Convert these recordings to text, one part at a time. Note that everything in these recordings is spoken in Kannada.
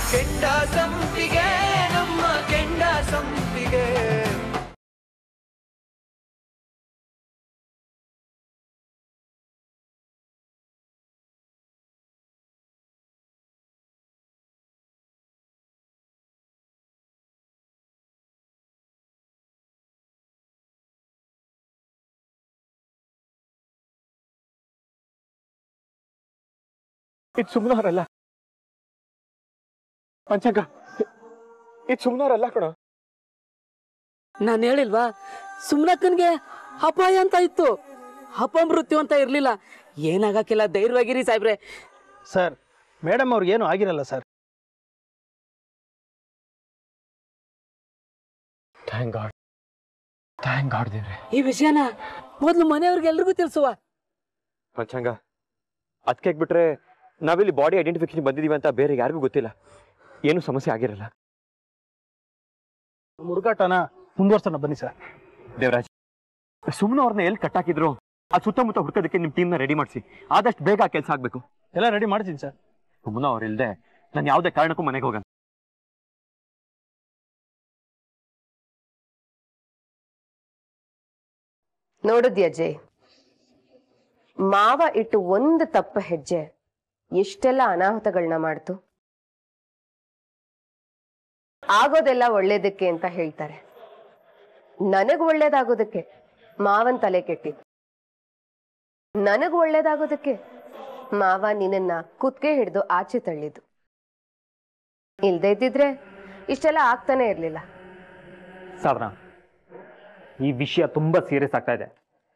ಕೆಂಡ ಸಂಪಿಗೆ ನಮ್ಮ ಕೆಂಡ ಸಂಪಿಗೆ ಇದು ಸುಮ್ಮನವರಲ್ಲ ಪಂಚಾಂಗ ಇದು ಸುಮ್ಮನವರಲ್ಲ ಕಣ ನಾನು ಹೇಳಿಲ್ವಾ ಸುಮ್ನಕ್ಕನ್ಗೆ ಅಪಾಯ ಅಂತ ಇತ್ತು ಅಪಮೃತ್ಯು ಅಂತ ಇರ್ಲಿಲ್ಲ ಏನಾಗಕ್ಕಿಲ್ಲ ಧೈರ್ಯವಾಗಿರಿ ಸಾಹೇಬ್ರೆ ಸರ್ ಮೇಡಮ್ ಅವ್ರಿಗೆ ಏನು ಆಗಿರಲ್ಲ sir thank god thank god ದೇವ್ರೆ ಈ ವಿಷಯನ ಮೊದ್ಲು ಮನೆಯವ್ರಿಗೆಲ್ರಿಗೂ ತಿಳಿಸುವ ಪಂಚಾಂಗ ಅದಕ್ಕೆ ಬಿಟ್ರೆ ನಾವಿಲ್ಲಿ ಬಾಡಿ ಐಡೆಂಟಿಫಿಕೇಶನ್ ಬಂದಿದೀವಿ ಅಂತ ಬೇರೆ ಯಾರಿಗೂ ಗೊತ್ತಿಲ್ಲ ಏನು ಸಮಸ್ಯೆ ಆಗಿರಲ್ಲ ಹುಡುಗಾಟನ ಮುಂದುವರ್ಸೋಣ ಬನ್ನಿ ಸರ್ ದೇವರಾಜ್ ಸುಮ್ಮನೆ ಅವ್ರನ್ನ ಎಲ್ಲಿ ಕಟ್ಟಾಕಿದ್ರು ಆ ಸುತ್ತಮುತ್ತ ಹುಡ್ಕೋದಕ್ಕೆ ನಿಮ್ಮ ಟೀಮ್ನ ರೆಡಿ ಮಾಡಿಸಿ ಆದಷ್ಟು ಬೇಗ ಕೆಲಸ ಆಗ್ಬೇಕು ಎಲ್ಲ ರೆಡಿ ಮಾಡ್ತೀನಿ ಸರ್ ಸುಮ್ಮನೆ ಅವ್ರು ಇಲ್ದೆ ನಾನು ಯಾವುದೇ ಕಾರಣಕ್ಕೂ ಮನೆಗೆ ಹೋಗಲ್ಲ ನೋಡಿದ್ಯಾ ಜೈ ಮಾವ ಇಟ್ಟು ಒಂದು ತಪ್ಪ ಹೆಜ್ಜೆ ಎಷ್ಟೆಲ್ಲ ಅನಾಹುತಗಳನ್ನ ಮಾಡ್ತು ಆಗೋದೆಲ್ಲ ಒಳ್ಳೇದಕ್ಕೆ ಅಂತ ಹೇಳ್ತಾರೆ ನನಗ್ ಒಳ್ಳೇದಾಗೋದಕ್ಕೆ ಮಾವನ್ ತಲೆ ಕೆಟ್ಟಿದ್ದು ನನಗ್ ಒಳ್ಳೇದಾಗೋದಕ್ಕೆ ಮಾವ ನಿನ್ನನ್ನ ಕುತ್ಕೆ ಹಿಡಿದು ಆಚೆ ತಳ್ಳಿದ್ದು ಇಲ್ದೇ ಇದ್ದಿದ್ರೆ ಇಷ್ಟೆಲ್ಲ ಆಗ್ತಾನೆ ಇರ್ಲಿಲ್ಲ ಸಾಧನ ಈ ವಿಷಯ ತುಂಬಾ ಸೀರಿಯಸ್ ಆಗ್ತಾ ಇದೆ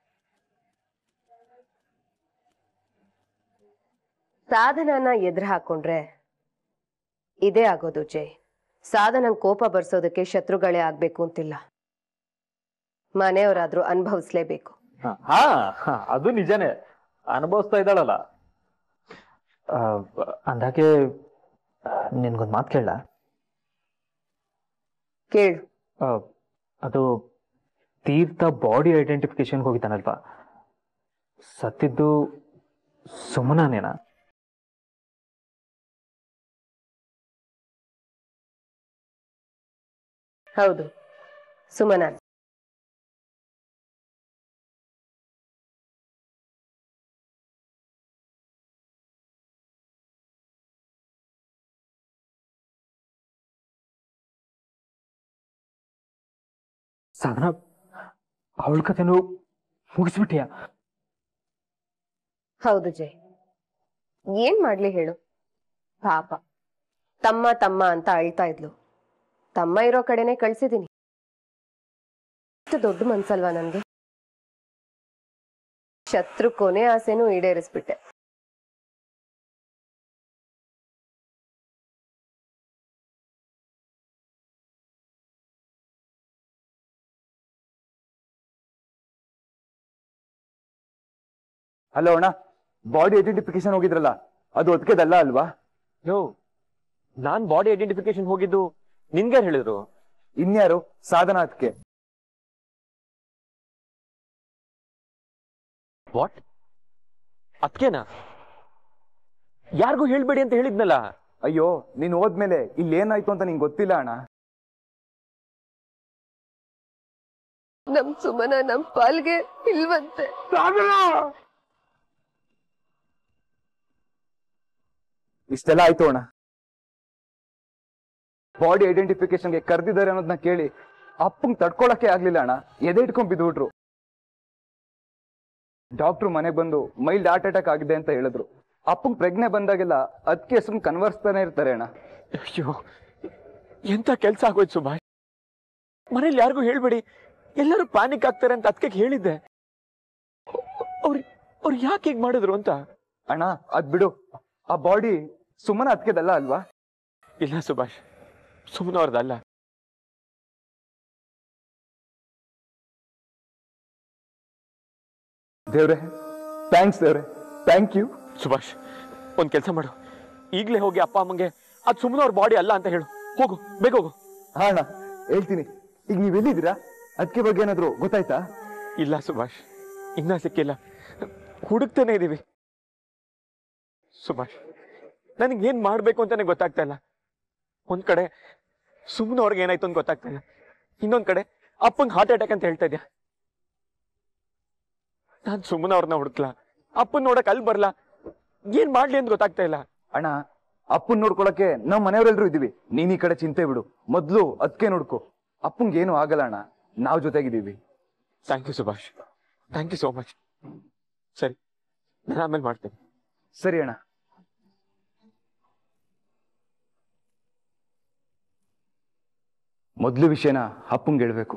ಸಾಧನನ ಎದುರು ಹಾಕೊಂಡ್ರೆ ಇದೇ ಆಗೋದು ಜೈ ಸಾಧನಂಗ್ ಕೋಪ ಬರ್ಸೋದಕ್ಕೆ ಶತ್ರುಗಳೇ ಆಗ್ಬೇಕು ಅಂತಿಲ್ಲ ಮನೆಯವರಾದ್ರೂ ಅನುಭವಿಸ್ಲೇಬೇಕು ಹಾ ಹಾ, ಅದು ನಿಜನೇ ಅನುಭವಿಸ್ತಾ ಇದ್ದಾಳಲ್ಲ ಆ, ಅಂದಾಗೆ ನಿನ್ಗೊಂದು ಮಾತು ಕೇಳ ಕೇಳು ಅದು ತೀರ್ಥ ಬಾಡಿ ಐಡೆಂಟಿಫಿಕೇಶನ್ಗೆ ಹೋಗಿದ್ದಾನಲ್ವಾ ಸತ್ತಿದ್ದು ಸುಮನಾನೇನಾ ಹೌದು ಸುಮನ ಸಾಧನ ಅವಳ ಕಥೆನೂ ಮುಗಿಸ್ಬಿಟ್ಟಿಯಾ ಹೌದು ಜೈ ಏನ್ ಮಾಡ್ಲಿ ಹೇಳು ಪಾಪ ತಮ್ಮ ತಮ್ಮ ಅಂತ ಅಳ್ತಾ ಇದ್ಲು ತಮ್ಮ ಇರೋ ಕಡೆನೆ ಕಳ್ಸಿದೀನಿ ಇಷ್ಟು ದೊಡ್ಡ ಮನ್ಸಲ್ವಾ ನನ್ಗೆ ಶತ್ರು ಕೊನೆ ಆಸೆನೂ ಈಡೇರಿಸ್ಬಿಟ್ಟೆ ಹಲೋ ಅಣ್ಣ ಬಾಡಿ ಐಡೆಂಟಿಫಿಕೇಶನ್ ಹೋಗಿದ್ರಲ್ಲ ಅದು ಒದಕೆದಲ್ಲ ಅಲ್ವಾ ಯೋ ನಾನ್ ಬಾಡಿ ಐಡೆಂಟಿಫಿಕೇಶನ್ ಹೋಗಿದ್ದು ನಿನ್ಗೆ ಹೇಳಿದ್ರು ಇನ್ಯಾರು ಸಾಧನ ಅದಕ್ಕೆ ವಾಟ್ ಅದಕ್ಕೇನಾ ಯಾರಿಗೂ ಹೇಳ್ಬೇಡಿ ಅಂತ ಹೇಳಿದ್ನಲ್ಲ ಅಯ್ಯೋ ನೀನ್ ಹೋದ್ಮೇಲೆ ಇಲ್ಲಿ ಏನಾಯ್ತು ಅಂತ ನಿಂಗೆ ಗೊತ್ತಿಲ್ಲ ಅಣ್ಣ ನಮ್ ಸುಮನ ನಮ್ ಪಾಲ್ಗೆ ಇಲ್ವಂತೆ ಇಷ್ಟೆಲ್ಲ ಆಯ್ತು ಅಣ್ಣ ಬಾಡಿ ಐಡೆಂಟಿಫಿಕೇಶನ್ಗೆ ಕರೆದಿದ್ದಾರೆ ಅನ್ನೋದನ್ನ ಕೇಳಿ ಅಪ್ಪಂಗ್ ತಡ್ಕೊಳಕ್ಕೆ ಆಗ್ಲಿಲ್ಲ ಅಣ್ಣ ಎದೆ ಇಟ್ಕೊಂಡ್ ಬಿದ್ಬಿಟ್ರು ಡಾಕ್ಟ್ರು ಮನೆಗೆ ಬಂದು ಮೈಲ್ಡ್ ಹಾರ್ಟ್ ಅಟ್ಯಾಕ್ ಆಗಿದೆ ಅಂತ ಹೇಳಿದ್ರು ಅಪ್ಪಂಗ್ ಪ್ರಜ್ಞೆ ಬಂದಾಗೆಲ್ಲ ಅದಕ್ಕೆ ಸುಮ್ ಕನ್ವರ್ಸ್ತಾನೆ ಇರ್ತಾರೆ ಅಣ್ಣ ಅಯ್ಯೋ ಎಂತ ಕೆಲ್ಸ ಆಗೋಯ್ತು ಸುಭಾಷ್ ಮನೇಲಿ ಯಾರಿಗೂ ಹೇಳ್ಬೇಡಿ ಎಲ್ಲರೂ ಪ್ಯಾನಿಕ್ ಆಗ್ತಾರೆ ಅಂತ ಅದಕ್ಕೆ ಹೇಳಿದ್ದೆ ಅವ್ರು ಅವ್ರು ಯಾಕೆ ಹೀಗ್ ಮಾಡಿದ್ರು ಅಂತ ಅಣ್ಣ ಅದ್ ಬಿಡು ಆ ಬಾಡಿ ಸುಮ್ಮನೆ ಅದಕ್ಕೆದಲ್ಲ ಅಲ್ವಾ ಇಲ್ಲ ಸುಭಾಷ್ ಸುಮ್ಮನೆ ಅವ್ರದ್ದಲ್ಲ ದೇವ್ರೆ ಥ್ಯಾಂಕ್ಸ್ ದೇವ್ರೆ ಥ್ಯಾಂಕ್ ಯು ಸುಭಾಷ್ ಒಂದ್ ಕೆಲಸ ಮಾಡು ಈಗ್ಲೇ ಹೋಗಿ ಅಪ್ಪ ಅಮ್ಮಂಗೆ ಅದು ಸುಮ್ಮನೆ ಅವ್ರ ಬಾಡಿ ಅಲ್ಲ ಅಂತ ಹೇಳು ಹೋಗು ಬೇಗ ಹೋಗು ಹಾ ಅಣ್ಣ ಹೇಳ್ತೀನಿ ಈಗ ನೀವ್ ಎಲ್ಲಿದ್ದೀರಾ ಅದಕ್ಕೆ ಬಗ್ಗೆ ಏನಾದ್ರು ಗೊತ್ತಾಯ್ತಾ ಇಲ್ಲ ಸುಭಾಷ್ ಇನ್ನ ಸಿಕ್ಕಿಲ್ಲ ಹುಡುಕ್ತಾನೆ ಇದೀವಿ ಸುಭಾಷ್ ನನಗೆ ಏನ್ ಮಾಡ್ಬೇಕು ಅಂತಾನೆ ಗೊತ್ತಾಗ್ತಾ ಇಲ್ಲ ಒಂದ್ ಕಡೆ ಸುಮ್ಮನೆ ಅವ್ರಿಗೆ ಏನಾಯ್ತು ಅಂತ ಗೊತ್ತಾಗ್ತಾ ಇಲ್ಲ ಇನ್ನೊಂದ್ ಕಡೆ ಅಪ್ಪಂಗೆ ಹಾರ್ಟ್ ಅಟ್ಯಾಕ್ ಅಂತ ಹೇಳ್ತಾ ಇದ್ಯಾ ನಾನ್ ಸುಮ್ಮನೆ ಅವ್ರನ್ನ ಹುಡುಕ್ಲಾ ಅಪ್ಪನ್ ನೋಡಕ್ ಅಲ್ಲಿ ಬರ್ಲಾ ಏನ್ ಮಾಡ್ಲಿ ಅಂತ ಗೊತ್ತಾಗ್ತಾ ಇಲ್ಲ ಅಣ್ಣ ಅಪ್ಪನ್ ನೋಡ್ಕೊಳಕ್ಕೆ ನಾವ್ ಮನೆಯವರೆಲ್ಲರೂ ಇದೀವಿ ನೀನ್ ಈ ಕಡೆ ಚಿಂತೆ ಬಿಡು ಮೊದ್ಲು ಅದಕ್ಕೆ ನೋಡ್ಕೊ ಅಪ್ಪಂಗೆ ಏನು ಆಗಲ್ಲ ಅಣ್ಣ ನಾವ್ ಜೊತೆಗಿದ್ದೀವಿ thank you Subhash thank you so much ಸರಿ ನಾನು ಆಮೇಲೆ ಮಾಡ್ತೇನೆ ಸರಿ ಅಣ್ಣ ಮೊದ್ಲು ವಿಷಯನ ಅಪ್ಪಂಗೆ ಹೇಳ್ಬೇಕು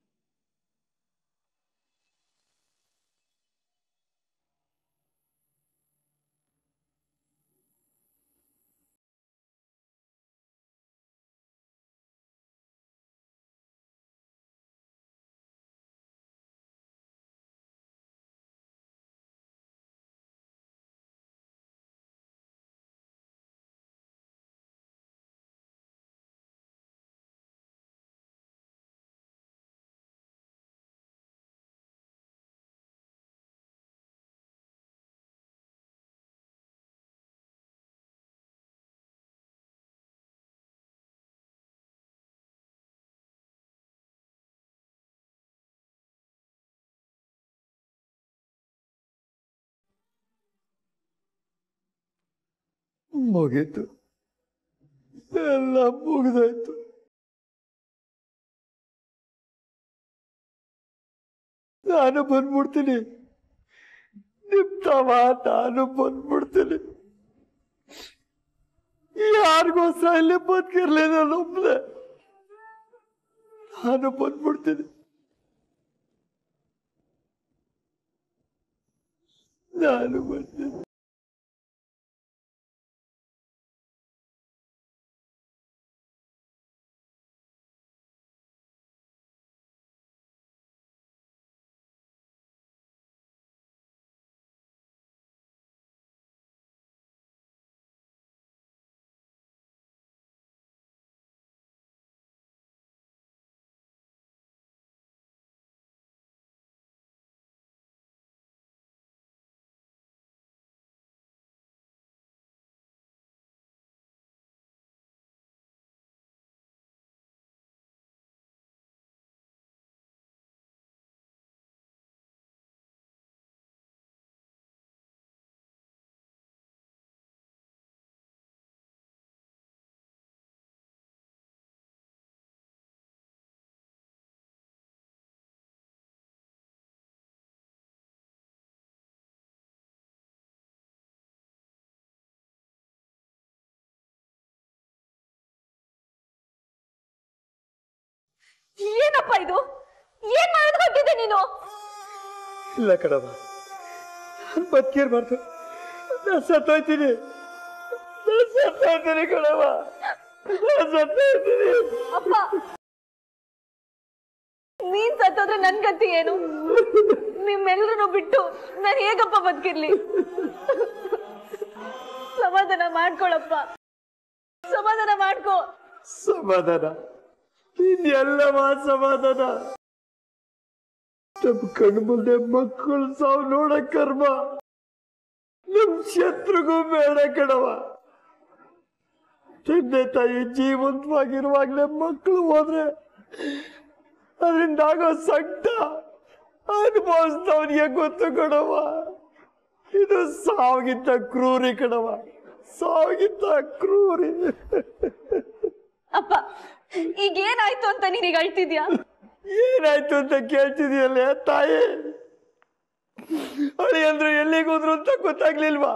ಮುಗೀತು ಎಲ್ಲ ಮುಗಿದೋಯ್ತು ನಾನು ಬಂದ್ಬಿಡ್ತೀನಿ ನಿಮ್ ತವ ನಾನು ಬಂದ್ಬಿಡ್ತೀನಿ ಯಾರಿಗೋಸ್ಕರ ಇಲ್ಲಿ ಬದುಕಿರ್ಲಿ ನಾನು ಒಬ್ಳೆ ನಾನು ಬಂದ್ಬಿಡ್ತೀನಿ ನಾನು ಬರ್ತೀನಿ ಏನಪ್ಪ ಇದು ಏನ್ ಮಾಡೋದು ಹೊಟ್ಟಿದ್ದೆ ನೀನು ಇಲ್ಲ ಕಣವ ನಾನು ಬದುಕಿರ್ಬಾರ್ದು ನಾನು ಸತ್ತೋಯ್ತೀನಿ ನಾನು ಸತ್ತೋಯ್ತೀನಿ ಕಣವ ನಾನು ಸತ್ತೋಯ್ತೀನಿ ಅಪ್ಪ ನೀನ್ ಸತ್ತೋದ್ರೆ ನನ್ ಗತಿ ಏನು ನಿಮ್ಮೆಲ್ಲರನ್ನು ಬಿಟ್ಟು ನಾನು ಹೇಗಪ್ಪ ಬದುಕಿರ್ಲಿ ಸಮಾಧಾನ ಮಾಡ್ಕೊಳಪ್ಪ ಸಮಾಧಾನ ಮಾಡ್ಕೋ ಸಮಾಧಾನ ಇನ್ನೆಲ್ಲವ ಸಮಾಧಾನ ನಮ್ ಕಣ್ಣು ಮುಂದೆ ಮಕ್ಕಳು ಸಾವು ನೋಡ ಕರ್ಮ ನಮ್ ಶತ್ರುಗೂ ಬೇಡ ಕಣವ ತಂದೆ ತಾಯಿ ಜೀವಂತವಾಗಿರುವಾಗ್ಲೇ ಮಕ್ಕಳು ಹೋದ್ರೆ ಅದರಿಂದ ಆಗೋ ಸಂಕಟ ಅನುಭವಿಸಿದವನಿಗೆ ಗೊತ್ತು ಕಣವ ಇದು ಸಾವಿಗಿಂತ ಕ್ರೂರಿ ಕಣವ ಸಾವಿಗಿಂತ ಕ್ರೂರಿ ಅಪ್ಪ ಈಗ ಏನಾಯ್ತು ಅಂತ ನೀನೀಗ ಅಳ್ತಿದ್ಯಾ ಏನಾಯ್ತು ಅಂತ ಕೇಳ್ತಿದೀಯಲ್ಲ ತಾಯಿ ಅಳಿ ಅಂದ್ರೆ ಎಲ್ಲಿಗೆ ಹೋದ್ರು ಅಂತ ಗೊತ್ತಾಗ್ಲಿಲ್ವಾ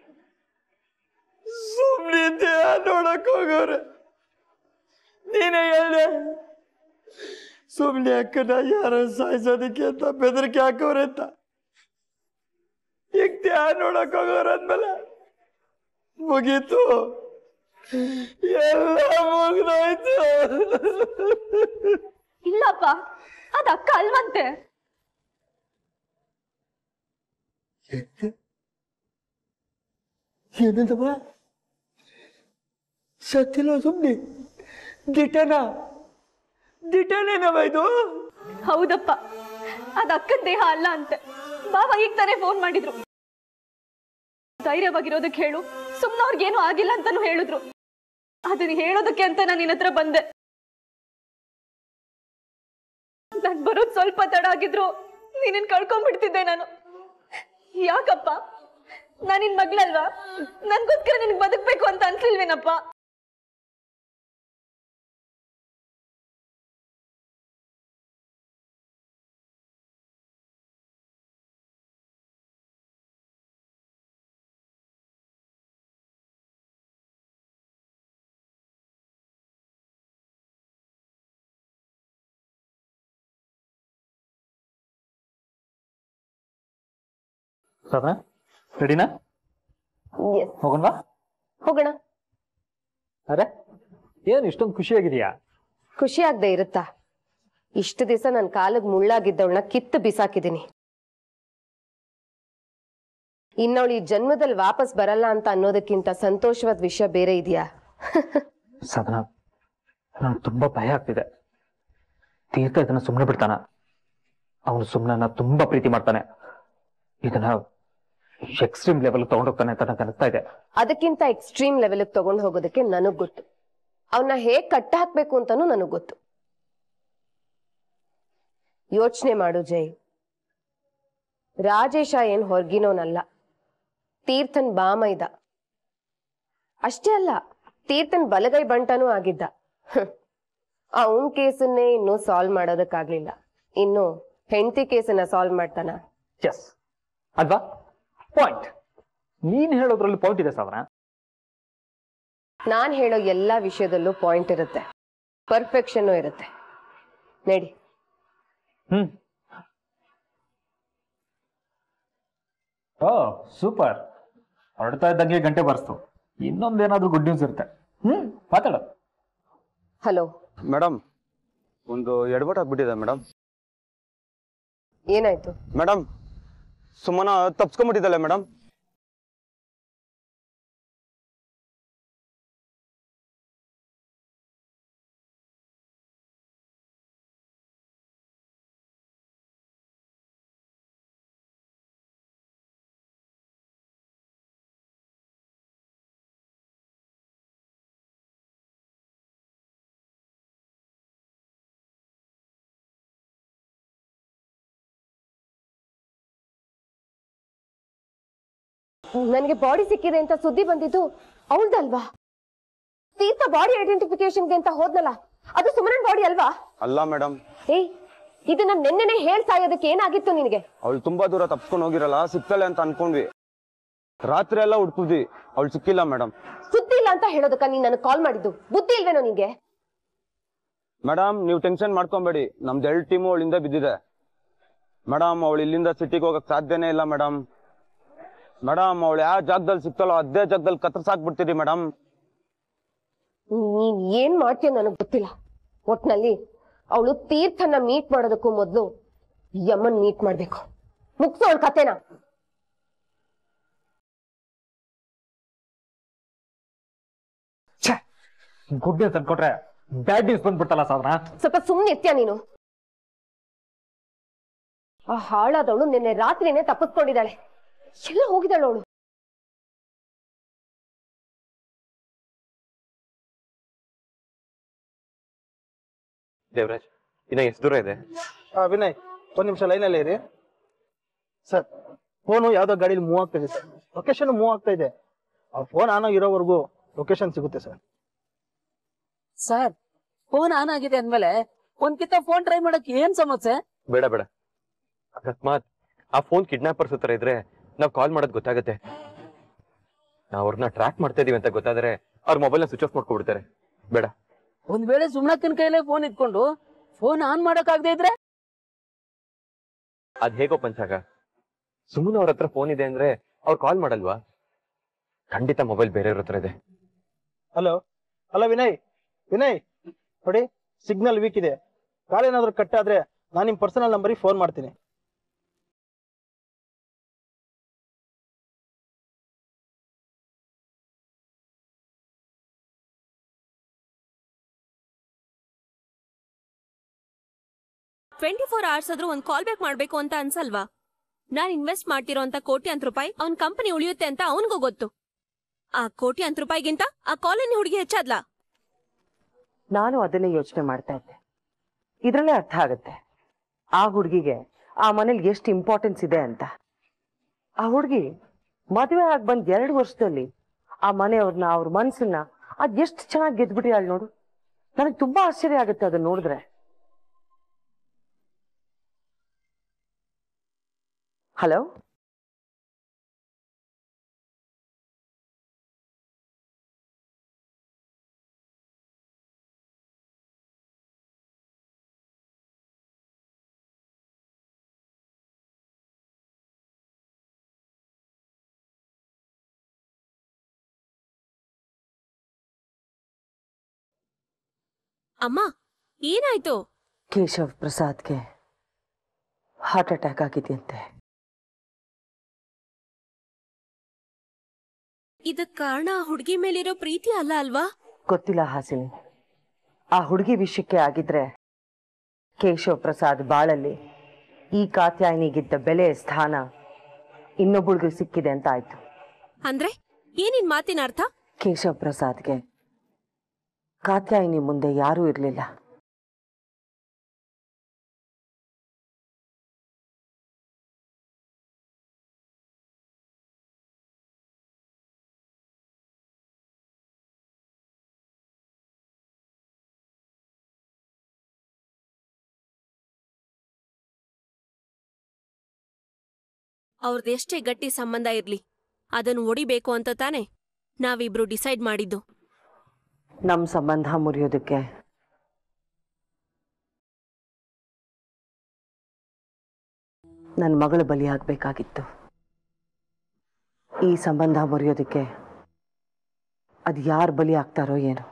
ಸುಮ್ನೆ ದೇಹ ನೋಡಕ್ ಹೋಗೋರೆ ನೀನೇ ಹೇಳ್ದೆ ಸುಮ್ನೆ ಅಕ್ಕನ ಯಾರ ಸಾಯಿಸೋದಕ್ಕೆ ಅಂತ ಬೆದರಿಕೆ ಹಾಕೋರೆ ಅಂತ ಈಗ ದೇಹ ನೋಡಕ್ ಹೋಗೋರ ಅಂದ್ಮೇಲೆ ಮುಗೀತು ಎಲ್ಲ ಮುಗ್ದೋಯ್ತು ಇಲ್ಲಪ್ಪ ಅದ್ ಅಕ್ಕ ಅಲ್ವಂತೆ ಏನಂದವ ಸತ್ತಿಲ್ಲ ಸುಮ್ನೆ ದಿಟನ ದಿಟನೇನವ ಇದು ಹೌದಪ್ಪ ಅದ್ ಅಕ್ಕನ ದೇಹ ಅಲ್ಲ ಅಂತೆ ಬಾವ ಈಗ ತಾನೇ ಫೋನ್ ಮಾಡಿದ್ರು ಧೈರ್ಯವಾಗಿರೋದಕ್ಕೆ ಹೇಳು ಸುಮ್ನೆ ಅವ್ರಿಗೇನು ಆಗಿಲ್ಲ ಅಂತಾನು ಹೇಳಿದ್ರು ಅದನ್ನ ಹೇಳೋದಕ್ಕೆ ಅಂತ ನಾನು ನಿನ್ನ ಹತ್ರ ಬಂದೆ ನಾನ್ ಬರೋದ್ ಸ್ವಲ್ಪ ತಡ ಆಗಿದ್ರು ನೀನನ್ ಕಳ್ಕೊಂಡ್ಬಿಡ್ತಿದ್ದೆ ನಾನು ಯಾಕಪ್ಪ ನಾನ್ ನಿನ್ ಮಗ್ಳಲ್ವಾ ನನ್ಗೋಸ್ಕರ ನಿನ್ಗೆ ಬದುಕ್ಬೇಕು ಅಂತ ಅನ್ಸ್ಲಿಲ್ವೇನಪ್ಪ ಸಾಧನ ರೆಡಿನಾ ಎಸ್ ಹೋಗೋಣವಾ ಹೋಗೋಣ ಅರೆ ಏನು ಇಷ್ಟೊಂದು ಖುಷಿಯಾಗಿದೆಯಾ ಖುಷಿ ಆಗದೆ ಇರುತ್ತಾ ಇಷ್ಟು ದಿವಸ ನನ್ನ ಕಾಲಿಗೆ ಮುಳ್ಳಾಗಿದ್ದವಳನ್ನ ಕಿತ್ತು ಬಿಸಾಕಿದ್ದೀನಿ ಇನ್ನವಳು ಈ ಜನ್ಮದಲ್ಲಿ ವಾಪಸ್ ಬರಲ್ಲ ಅಂತ ಅನ್ನೋದಕ್ಕಿಂತ ಸಂತೋಷವಾದ ವಿಷಯ ಬೇರೆ ಇದೆಯಾ ಸಾಧನ ನನಗೆ ತುಂಬಾ ಭಯ ಆಗ್ತಿದೆ ತೀರ್ಥ ಇದನ್ನ ಸುಮ್ಮನೆ ಬಿಡ್ತಾನ ಅವನು ಸುಮ್ಮನ ತುಂಬಾ ಪ್ರೀತಿ ಮಾಡ್ತಾನೆ ಇದನ್ನ ಎಕ್ಸ್ಟ್ರೀಮ್ ಲೆವೆಲ್ ತಗೊಂಡೋಗ್ತಾನೆ ಅಂತ ನನಗೆ ಅನಿಸ್ತಾ ಇದೆ ಅದಕ್ಕಿಂತ ಎಕ್ಸ್ಟ್ರೀಮ್ ಲೆವೆಲ್ ತಗೊಂಡು ಹೋಗೋದಕ್ಕೆ ನನಗ್ ಗೊತ್ತು ಅವನ್ನ ಹೇಗ್ ಕಟ್ಟ ಹಾಕ್ಬೇಕು ಅಂತಾನೂ ನನಗ್ ಗೊತ್ತು ಯೋಚನೆ ಮಾಡು ಜೈ ರಾಜೇಶ ಏನ್ ಹೊರ್ಗಿನೋನಲ್ಲ ತೀರ್ಥನ್ ಬಾಮೈದ ಅಷ್ಟೇ ಅಲ್ಲ ತೀರ್ಥನ್ ಬಲಗೈ ಬಂಟನೂ ಆಗಿದ್ದ ಅವನ್ ಕೇಸನ್ನೇ ಇನ್ನೂ ಸಾಲ್ವ್ ಮಾಡೋದಕ್ಕಾಗ್ಲಿಲ್ಲ ಇನ್ನು ಹೆಂಡತಿ ಕೇಸನ್ನ ಸಾಲ್ವ್ ಮಾಡ್ತಾನ ಎಸ್ ಅಲ್ವಾ ಪಾಯಿಂಟ್ ನೀನ್ ಹೇಳೋದ್ರಲ್ಲಿ ಪಾಯಿಂಟ್ ಇದೆ ಸಾಧನ ನಾನ್ ಹೇಳೋ ಎಲ್ಲಾ ವಿಷಯದಲ್ಲೂ ಪಾಯಿಂಟ್ ಇರುತ್ತೆ ಪರ್ಫೆಕ್ಷನ್ ಇರುತ್ತೆ ನಡಿ ಹ್ಮ್ ಓ ಸೂಪರ್ ಹೊರಡ್ತಾ ಇದ್ದಂಗೆ ಗಂಟೆ ಬರ್ಸ್ತು ಇನ್ನೊಂದೇನಾದ್ರೂ ಗುಡ್ ನ್ಯೂಸ್ ಇರುತ್ತೆ ಹ್ಮ್ ಮಾತಾಡು ಹಲೋ ಮೇಡಮ್ ಒಂದು ಎಡವಟ್ ಆಗ್ಬಿಟ್ಟಿದೆ ಮೇಡಮ್ ಏನಾಯ್ತು ಮೇಡಮ್ ಸುಮ್ಮನ ತಪ್ಸ್ಕೊಂಡ್ಬಿಟ್ಟಿದ್ದಲ್ಲ ಮೇಡಮ್ ನನಗೆ ಬಾಡಿ ಸಿಕ್ಕಿದೆ ಅಂತ ಸುದ್ದಿ ಬಂದಿದ್ದು ಅವಳ್ದಲ್ವಾ ತೀರ್ಥ ಬಾಡಿ ಐಡೆಂಟಿಫಿಕೇಶನ್ಗೆ ಅಂತ ಹೋದ್ನಲ್ಲ ಅದು ಸುಮನನ್ ಬಾಡಿ ಅಲ್ವಾ ಅಲ್ಲ ಮೇಡಮ್ ಏಯ್ ಇದನ್ನ ನೆನ್ನೆನೆ ಹೇಳ್ ಸಾಯೋದಕ್ಕೆ ಏನಾಗಿತ್ತು ನಿನಗೆ ಅವಳು ತುಂಬಾ ದೂರ ತಪ್ಸ್ಕೊಂಡು ಹೋಗಿರಲ್ಲ ಸಿಗ್ತಾಳೆ ಅಂತ ಅನ್ಕೊಂಡ್ವಿ ರಾತ್ರಿ ಎಲ್ಲ ಹುಡ್ಕುದ್ವಿ ಅವಳು ಸಿಕ್ಕಿಲ್ಲ ಮೇಡಮ್ ಸುದ್ದಿ ಇಲ್ಲ ಅಂತ ಹೇಳೋದಕ್ಕ ನೀನ್ ನನಗೆ ಕಾಲ್ ಮಾಡಿದ್ದು ಬುದ್ಧಿ ಇಲ್ವೇನೋ ನಿನ್ಗೆ ಮೇಡಮ್ ನೀವು ಟೆನ್ಷನ್ ಮಾಡ್ಕೊಂಬೇಡಿ ನಮ್ದು ಎರಡು ಟೀಮು ಅವಳಿಂದ ಬಿದ್ದಿದೆ ಮೇಡಮ್ ಅವಳು ಇಲ್ಲಿಂದ ಸಿಟಿಗೆ ಹೋಗಕ್ ಸಾಧ್ಯನೇ ಇಲ್ಲ ಮೇಡಮ್ ಮೇಡಮ್ ಅವಳು ಯಾವ ಜಾಗದಲ್ಲಿ ಸಿಗ್ತಾಳೋ ಅದೇ ಜಾಗದಲ್ಲಿ ಕತ್ತರ್ಸಾಕ್ಬಿಡ್ತೀರಿ ಮೇಡಮ್ ನೀನ್ ಏನ್ ಮಾಡ್ತೀಯ ನನಗ್ ಗೊತ್ತಿಲ್ಲ ಒಟ್ನಲ್ಲಿ ಅವಳು ತೀರ್ಥನ ಮೀಟ್ ಮಾಡೋದಕ್ಕೂ ಮೊದ್ಲು ಯಮನ್ ಮೀಟ್ ಮಾಡ್ಬೇಕು ಮುಗ್ಸು ಅವಳ ಕತೆನ ಗುಡ್ ನ್ಯೂಸ್ ಅನ್ಕೊಟ್ರೆ ಬ್ಯಾಡ್ ನ್ಯೂಸ್ ಬಂದ್ಬಿಡ್ತಲ್ಲ ಸಾಧನ ಸ್ವಲ್ಪ ಸುಮ್ನೆ ಇರ್ತೀಯ ನೀನು ಆ ಹಾಳಾದವಳು ನಿನ್ನೆ ರಾತ್ರಿನೇ ತಪ್ಪಿಸ್ಕೊಂಡಿದ್ದಾಳೆ ಎಲ್ಲ ಹೋಗಿದ್ದಾಳು ಅವಳು ದೇವರಾಜ್ ಇನ್ನ ಎಷ್ಟು ದೂರ ಇದೆ ಆ, ವಿನಯ್ ಒಂದ್ ನಿಮಿಷ ಲೈನಲ್ಲೇ ಇರಿ ಸರ್ ಫೋನು ಯಾವ್ದೋ ಗಾಡಿಲಿ ಮೂವ್ ಆಗ್ತಾ ಇದೆ ಸರ್ ಲೊಕೇಶನ್ ಮೂವ್ ಆಗ್ತಾ ಇದೆ ಆ ಫೋನ್ ಆನ್ ಆಗಿರೋವರೆಗೂ ಲೊಕೇಶನ್ ಸಿಗುತ್ತೆ ಸರ್ ಸರ್ ಫೋನ್ ಆನ್ ಆಗಿದೆ ಅಂದ್ಮೇಲೆ ಒಂದ್ಕಿತ ಫೋನ್ ಟ್ರೈ ಮಾಡಕ್ ಏನ್ ಸಮಸ್ಯೆ ಬೇಡ ಬೇಡ ಅಕಸ್ಮಾತ್ ಆ ಫೋನ್ ಕಿಡ್ನಾಪರ್ಸ್ ಹತ್ರ ಇದ್ರೆ ನಾವ್ ಕಾಲ್ ಮಾಡೋದ್ ಗೊತ್ತಾಗತ್ತೆ ನಾವ್ ಅವ್ರನ್ನ ಟ್ರ್ಯಾಕ್ ಮಾಡ್ತಾ ಇದೀವಿ ಅಂತ ಗೊತ್ತಾದ್ರೆ ಅವ್ರ ಮೊಬೈಲ್ ನ ಸ್ವಿಚ್ ಆಫ್ ಮಾಡ್ಕೊಬಿಡ್ತಾರೆ ಬೇಡ ಒಂದ್ ವೇಳೆ ಸುಮ್ನಕ್ಕನ್ ಕೈಲೇ ಫೋನ್ ಇಟ್ಕೊಂಡು ಫೋನ್ ಆನ್ ಮಾಡಕ್ ಆಗದೆ ಇದ್ರೆ ಅದ್ ಹೇಗೋ ಪಂಚಾಗ ಸುಮ್ಮನೆ ಅವ್ರ ಹತ್ರ ಫೋನ್ ಇದೆ ಅಂದ್ರೆ ಅವ್ರು ಕಾಲ್ ಮಾಡಲ್ವಾ ಖಂಡಿತ ಮೊಬೈಲ್ ಬೇರೆಯವ್ರ ಹತ್ರ ಇದೆ ಹಲೋ ಹಲೋ ವಿನಯ್ ವಿನಯ್ ನೋಡಿ ಸಿಗ್ನಲ್ ವೀಕ್ ಇದೆ ಕಾಲ್ ಏನಾದ್ರು ಕಟ್ ಆದ್ರೆ ನಾನು ನಿಮ್ ಪರ್ಸನಲ್ ನಂಬರಿಗೆ ಫೋನ್ ಮಾಡ್ತೀನಿ ಟ್ವೆಂಟಿ ಫೋರ್ ಅವರ್ಸ್ ಆದ್ರೂ ಒಂದ್ ಕಾಲ್ ಬ್ಯಾಕ್ ಮಾಡ್ಬೇಕು ಅಂತ ಅನ್ಸಲ್ವಾ ನಾನ್ ಇನ್ವೆಸ್ಟ್ ಮಾಡ್ತಿರೋ ಅಂತ ಕೋಟ್ಯಾಂತರ ರೂಪಾಯಿ ಅವ್ನ್ ಕಂಪನಿ ಉಳಿಯುತ್ತೆ ಅಂತ ಅವನಿಗೂ ಗೊತ್ತು ಆ ಕೋಟ್ಯಾಂತರ ರೂಪಾಯಿಗಿಂತ ಆ ಕಾಲೋನಿ ಹುಡುಗಿ ಹೆಚ್ಚಾದ್ಲಾ ನಾನು ಅದನ್ನೇ ಯೋಚನೆ ಮಾಡ್ತಾ ಇದ್ದೆ ಇದ್ರಲ್ಲೇ ಅರ್ಥ ಆಗುತ್ತೆ ಆ ಹುಡುಗಿಗೆ ಆ ಮನೇಲಿ ಎಷ್ಟು ಇಂಪಾರ್ಟೆನ್ಸ್ ಇದೆ ಅಂತ ಆ ಹುಡುಗಿ ಮದುವೆ ಆಗಿ ಬಂದ್ ಎರಡು ವರ್ಷದಲ್ಲಿ ಆ ಮನೆಯವ್ರನ್ನ ಅವ್ರ ಮನ್ಸನ್ನ ಅದ್ ಎಷ್ಟು ಚೆನ್ನಾಗಿ ಗೆದ್ಬಿಟ್ಟಿಯಾಳ್ ನೋಡು ನನಗೆ ತುಂಬಾ ಆಶ್ಚರ್ಯ ಆಗುತ್ತೆ ಅದನ್ನ ನೋಡಿದ್ರೆ ಹಲೋ ಅಮ್ಮ ಏನಾಯ್ತು ಕೇಶವ್ ಪ್ರಸಾದ್ಗೆ ಹಾರ್ಟ್ ಅಟ್ಯಾಕ್ ಆಗಿದೆಯಂತೆ ಇದಕ್ ಕಾರಣ ಹುಡುಗಿ ಮೇಲಿರೋ ಪ್ರೀತಿ ಅಲ್ಲ ಅಲ್ವಾ ಗೊತ್ತಿಲ್ಲ ಹಾಸಿನಿ ಆ ಹುಡುಗಿ ವಿಷಯಕ್ಕೆ ಆಗಿದ್ರೆ ಕೇಶವ್ ಪ್ರಸಾದ್ ಬಾಳಲ್ಲಿ ಈ ಕಾತ್ಯಾಯನಿಗಿದ್ದ ಬೆಲೆ ಸ್ಥಾನ ಇನ್ನೊಬ್ಬಳಿಗೆ ಸಿಕ್ಕಿದೆ ಅಂತ ಆಯ್ತು ಅಂದ್ರೆ ಏನಿನ್ ಮಾತಿನ ಅರ್ಥ ಕೇಶವ್ ಪ್ರಸಾದ್ಗೆ ಕಾತ್ಯಾಯಿನಿ ಮುಂದೆ ಯಾರೂ ಇರಲಿಲ್ಲ ಅವ್ರದ್ದೆಷ್ಟೇ ಗಟ್ಟಿ ಸಂಬಂಧ ಇರ್ಲಿ ಅದನ್ನು ಒಡಿಬೇಕು ಅಂತ ತಾನೆ ನಾವಿಬ್ರು ಡಿಸೈಡ್ ಮಾಡಿದ್ದು ನಮ್ಮ ಸಂಬಂಧ ಮುರಿಯೋದಕ್ಕೆ ನನ್ನ ಮಗಳು ಬಲಿಯಾಗಬೇಕಾಗಿತ್ತು ಈ ಸಂಬಂಧ ಮುರಿಯೋದಕ್ಕೆ ಅದು ಯಾರು ಬಲಿ ಆಗ್ತಾರೋ ಏನೋ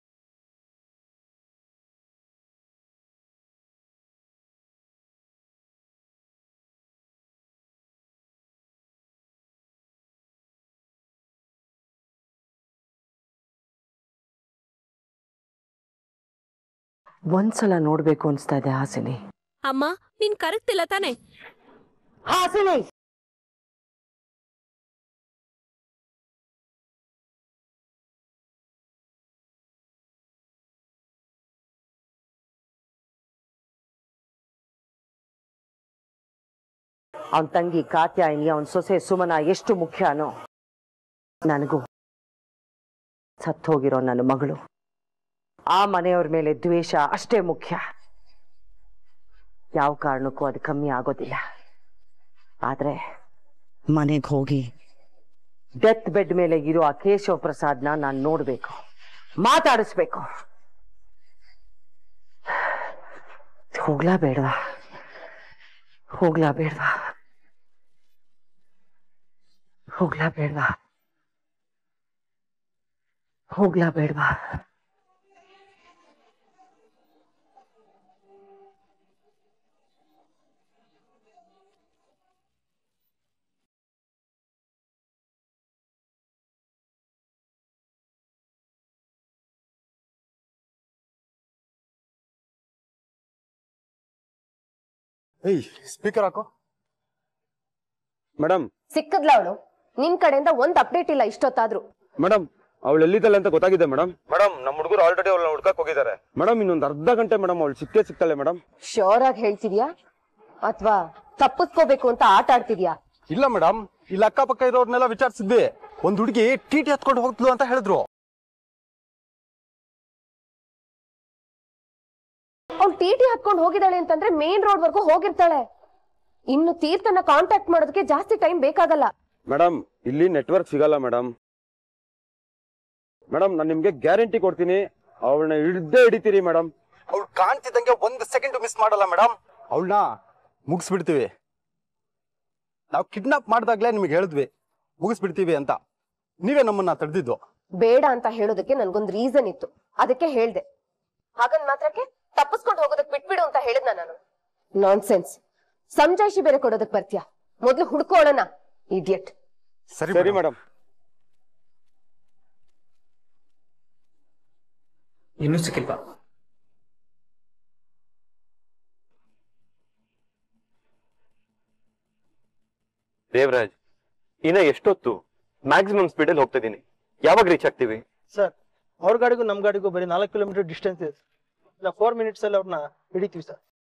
ಒಂದ್ಸಲ ನೋಡ್ಬೇಕು ಅನ್ಸ್ತಾ ಇದೆ ಹಾಸಿನಿ ಅಮ್ಮ ನೀನ್ ಕರೆಕ್ಟಿಲ್ಲ ತಾನೆ ಹಾಸಿನಿ ಅವನ್ ತಂಗಿ ಕಾತ್ಯಾಯಿನಿ ಅವನ್ ಸೊಸೆ ಸುಮನ ಎಷ್ಟು ಮುಖ್ಯನೋ ನನಗೂ ಸತ್ತೋಗಿರೋ ನನ್ನ ಮಗಳು ಆ ಮನೆಯವ್ರ ಮೇಲೆ ದ್ವೇಷ ಅಷ್ಟೇ ಮುಖ್ಯ ಯಾವ ಕಾರಣಕ್ಕೂ ಅದು ಕಮ್ಮಿ ಆಗೋದಿಲ್ಲ ಆದ್ರೆ ಮನೆಗೆ ಹೋಗಿ ಡೆತ್ ಬೆಡ್ ಮೇಲೆ ಇರೋ ಆ ಕೇಶವ್ ಪ್ರಸಾದ್ನ ನಾನು ನೋಡ್ಬೇಕು ಮಾತಾಡಿಸ್ಬೇಕು ಹೋಗ್ಲಾ ಬೇಡವಾ ಹೋಗ್ಲಾ ಬೇಡವಾ ಹೋಗ್ಲಾ ಬೇಡವಾ ಹೋಗ್ಲಾ ಬೇಡವಾ ಏಯ್ ಸ್ಪೀಕರ್ ಹಾಕೋ ಮೇಡಮ್ ಸಿಕ್ಕದ್ಲ ಅವಳು ನಿನ್ ಕಡೆಯಿಂದ ಒಂದ್ ಅಪ್ಡೇಟ್ ಇಲ್ಲ ಇಷ್ಟೊತ್ತಾದ್ರೂ ಮೇಡಮ್ ಅವಳು ಎಲ್ಲಿದ್ದಾಳೆ ಅಂತ ಗೊತ್ತಾಗಿದೆ ಮೇಡಮ್ ಮೇಡಮ್ ನಮ್ಮ ಹುಡುಗರು ಆಲ್ರೆಡಿ ಅವಳನ್ನ ಹುಡ್ಕಕ್ ಹೋಗಿದ್ದಾರೆ ಮೇಡಮ್ ಇನ್ನೊಂದು ಅರ್ಧ ಗಂಟೆ ಮೇಡಮ್ ಅವಳು ಸಿಕ್ಕೇ ಸಿಗ್ತಾಳೆ ಮೇಡಮ್ ಶೋರ್ ಆಗಿ ಹೇಳ್ತಿದ್ಯಾ ಅಥವಾ ತಪ್ಪಿಸ್ಕೋಬೇಕು ಅಂತ ಆಟ ಆಡ್ತಿದ್ಯಾ ಇಲ್ಲ ಮೇಡಮ್ ಇಲ್ಲಿ ಅಕ್ಕಪಕ್ಕ ಇರೋರ್ನೆಲ್ಲ ವಿಚಾರಿಸಿದ್ವಿ ಒಂದ್ ಹುಡುಗಿ ಟಿಟಿ ಹತ್ಕೊಂಡು ಹೋಗ್ತಲು ಅಂತ ಹೇಳಿದ್ರು ಅವ್ಳು ಟಿ ಟಿ ಹತ್ಕೊಂಡು ಹೋಗಿದ್ದಾಳೆ ಅಂತಂದ್ರೆ ಮೇನ್ ರೋಡ್ ವರ್ಗೂ ಹೋಗಿರ್ತಾಳೆ ಇನ್ನು ತೀರ್ಥನ ಕಾಂಟ್ಯಾಕ್ಟ್ ಮಾಡೋದಕ್ಕೆ ಜಾಸ್ತಿ ಟೈಮ್ ಬೇಕಾಗಲ್ಲ ಮೇಡಮ್ ಇಲ್ಲಿ ನೆಟ್ವರ್ಕ್ ಸಿಗಲ್ಲ ಮೇಡಮ್ ಮೇಡಮ್ ನಾನು ನಿಮ್ಗೆ ಗ್ಯಾರಂಟಿ ಕೊಡ್ತೀನಿ ಅವಳನ್ನ ಹಿಡ್ದೇ ಹಿಡಿತೀರಿ ಮೇಡಮ್ ಅವ್ಳು ಕಾಣ್ತಿದ್ದಂಗೆ ಒಂದ್ ಸೆಕೆಂಡ್ ಮಿಸ್ ಮಾಡಲ್ಲ ಮೇಡಮ್ ಅವಳನ್ನ ಮುಗಿಸ್ಬಿಡ್ತೀವಿ ನಾವು ಕಿಡ್ನಾಪ್ ಮಾಡಿದಾಗ್ಲೇ ನಿಮ್ಗೆ ಹೇಳಿದ್ವಿ ಮುಗಿಸ್ಬಿಡ್ತೀವಿ ಅಂತ ನೀವೇ ನಮ್ಮನ್ನ ತಡೆದಿದ್ದು ಬೇಡ ಅಂತ ಹೇಳೋದಕ್ಕೆ ನನ್ಗೊಂದ್ ರೀಸನ್ ಇತ್ತು ಅದಕ್ಕೆ ಹೇಳ್ದೆ ಹಾಗಂದ್ ಮಾತ್ರಕ್ಕೆ ತಪ್ಪಿಸ್ಕೊಂಡು ಹೋಗೋದಕ್ ಬಿಟ್ಬಿಡು ಅಂತ ಹೇಳಿದ್ನ ನಾನು ನಾನ್ ಸೆನ್ಸ್ ಸಮಜಾಯಿಷಿ ಬೇರೆ ಕೊಡೋದಕ್ ಬರ್ತೀಯ ಮೊದ್ಲು ಹುಡ್ಕೋಳಣ ಇಡಿಯಟ್ ಸರಿ ಮೇಡಮ್ ಇನ್ನೂ ಸಿಕ್ಕಿಲ್ವಾ ದೇವರಾಜ್ ಇನ್ನ ಎಷ್ಟೊತ್ತು ಮ್ಯಾಕ್ಸಿಮಮ್ ಸ್ಪೀಡಲ್ಲಿ ಹೋಗ್ತಾ ಇದೀನಿ ಯಾವಾಗ ರೀಚ್ ಆಗ್ತೀವಿ ಸರ್ ಅವ್ರ ಗಾಡಿಗೂ ನಮ್ಮ ಗಾಡಿಗೂ ಬರೀ ನಾಲ್ಕು ಕಿಲೋಮೀಟರ್ ಡಿಸ್ಟೆನ್ಸ್ ಇದೆ ನಾವು ಫೋರ್ ಮಿನಿಟ್ಸ್ ಅಲ್ಲಿ ಅವ್ರನ್ನ ಹಿಡಿತೀವಿ ಸರ್